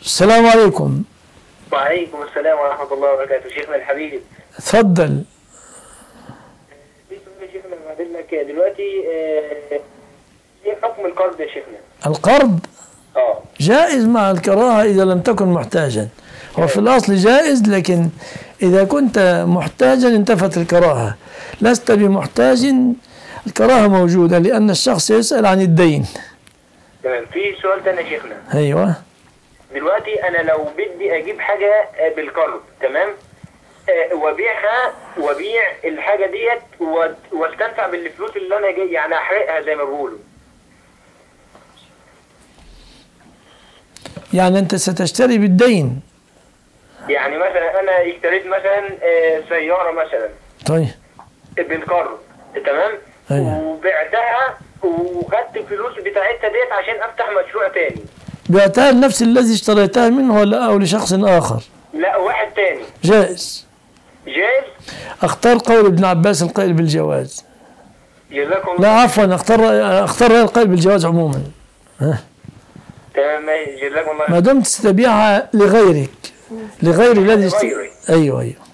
السلام عليكم وعليكم السلام ورحمة الله وبركاته شيخنا الحبيب تفضل في سؤال يا شيخنا بعدين لك دلوقتي آه، ايه حكم القرض يا شيخنا؟ القرض اه جائز مع الكراهة إذا لم تكن محتاجا هو في الأصل جائز لكن إذا كنت محتاجا انتفت الكراهة لست بمحتاج الكراهة موجودة لأن الشخص يسأل عن الدين تمام في سؤال تاني يا شيخنا أيوة دلوقتي انا لو بدي اجيب حاجة آه، بالقرض تمام؟ آه، وابيعها وابيع الحاجة ديت وات- واستنفع بالفلوس اللي انا جاي يعني احرقها زي ما بيقولوا يعني أنت ستشتري بالدين يعني مثلا انا اشتريت مثلا آه، سيارة مثلا طيب بالقرض تمام أيوة. وبعتها وخدت الفلوس بتاعتها ديت عشان افتح مشروع تاني بعتها لنفس الذي اشتريتها منه ولا أو لشخص آخر لا واحد تاني جائز جايز اختار قول ابن عباس القائل بالجواز جزاكم لا الله عفوا اختار اختار القائل بالجواز عموما تمام ماشي. جزاكم الله ما دمت ستبيعها لغيرك لغير الذي است... لغيري. ايوه ايوه